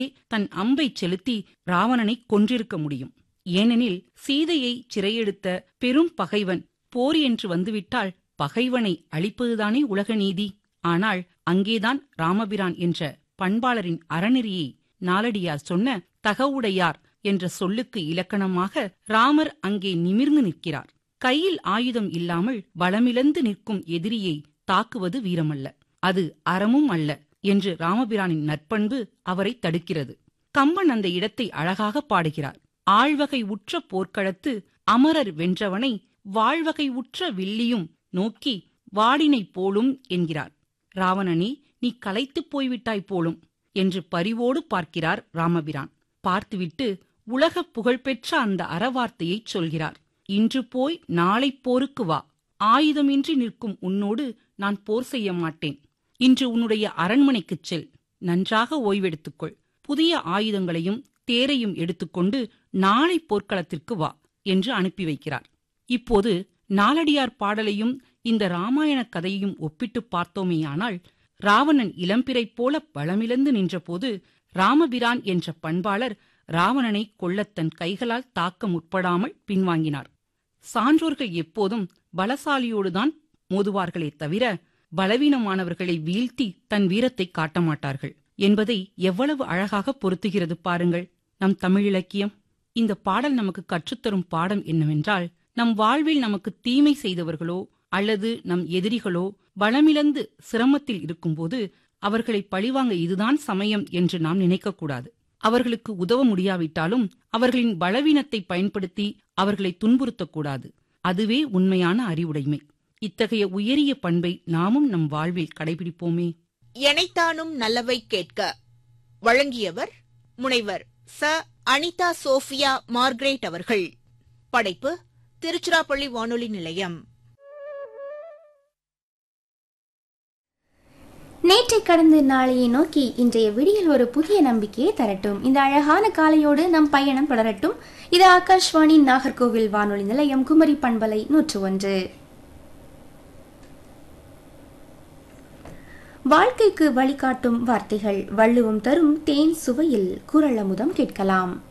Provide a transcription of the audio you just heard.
தன் அம்பை செலுத்தி ராவணனை கொன்றிருக்க முடியும் ஏனெனில் சீதையை சிறையெடுத்த பெரும் பகைவன் போர் என்று வந்துவிட்டால் பகைவனை அழிப்பதுதானே உலக நீதி ஆனால் அங்கேதான் ராமபிரான் என்ற பண்பாளரின் அறநெறியை நாலடியார் சொன்ன தகவுடையார் என்ற சொல்லுக்கு இலக்கணமாக ராமர் அங்கே நிமிர்ந்து நிற்கிறார் கையில் ஆயுதம் இல்லாமல் பலமிழந்து நிற்கும் எதிரியை தாக்குவது வீரமல்ல அது அறமும் அல்ல என்று ராமபிரானின் நற்பண்பு அவரை தடுக்கிறது கம்பன் அந்த இடத்தை அழகாக பாடுகிறார் ஆழ்வகை உற்ற போர்க்களத்து அமரர் வென்றவனை வாழ்வகை உற்ற வில்லியும் நோக்கி வாடினை போலும் என்கிறார் ராவணனே நீ களைத்துப் போய்விட்டாய் போலும் என்று பரிவோடு பார்க்கிறார் ராமபிரான் பார்த்துவிட்டு உலகப் புகழ்பெற்ற அந்த அறவார்த்தையைச் சொல்கிறார் இன்று போய் நாளை போருக்கு வா ஆயுதமின்றி நிற்கும் உன்னோடு நான் போர் செய்ய மாட்டேன் இன்று உன்னுடைய அரண்மனைக்குச் செல் நன்றாக ஓய்வெடுத்துக்கொள் புதிய ஆயுதங்களையும் தேரையும் எடுத்துக்கொண்டு நாளை போர்க்களத்திற்கு வா என்று அனுப்பி வைக்கிறார் இப்போது நாலடியார் பாடலையும் இந்த ராமாயண கதையையும் ஒப்பிட்டுப் பார்த்தோமேயானால் ராவணன் இளம்பிறை போல பலமிழந்து நின்றபோது ராமபிரான் என்ற பண்பாளர் ராவணனை கொல்லத் தன் கைகளால் தாக்க முற்படாமல் பின்வாங்கினார் சான்றோர்கள் எப்போதும் பலசாலியோடுதான் மோதுவார்களே தவிர பலவீனமானவர்களை வீழ்த்தி தன் வீரத்தை காட்ட மாட்டார்கள் என்பதை எவ்வளவு அழகாக பொருத்துகிறது பாருங்கள் நம் தமிழிலக்கியம் இந்த பாடல் நமக்கு கற்றுத்தரும் பாடம் என்னவென்றால் நம் வாழ்வில் நமக்கு தீமை செய்தவர்களோ அல்லது நம் எதிரிகளோ பலமிழந்து சிரமத்தில் இருக்கும்போது அவர்களை பழிவாங்க இதுதான் சமயம் என்று நாம் நினைக்கக்கூடாது அவர்களுக்கு உதவ முடியாவிட்டாலும் அவர்களின் பலவீனத்தை பயன்படுத்தி அவர்களை துன்புறுத்தக்கூடாது அதுவே உண்மையான அறிவுடைமை இத்தகைய உயரிய பண்பை நாமும் நம் வாழ்வில் கடைபிடிப்போமே எனைத்தானும் நல்லவை கேட்க வழங்கியவர் முனைவர் ச அனிதா சோஃபியா மார்க்ரேட் அவர்கள் படைப்பு திருச்சிராப்பள்ளி வானொலி நிலையம் நேற்றை கடந்து நாளையை நோக்கி இன்றைய விடியல் ஒரு புதிய நம்பிக்கையை தரட்டும் இந்த அழகான காலையோடு நம் பயணம் தொடரட்டும் இது ஆகாஷ்வாணி நாகர்கோவில் வானொலி நிலையம் குமரி பண்பலை நூற்று ஒன்று வாழ்க்கைக்கு வழிகாட்டும் வார்த்தைகள் வள்ளுவம் தரும் தேன் சுவையில் குரல் அமுதம் கேட்கலாம்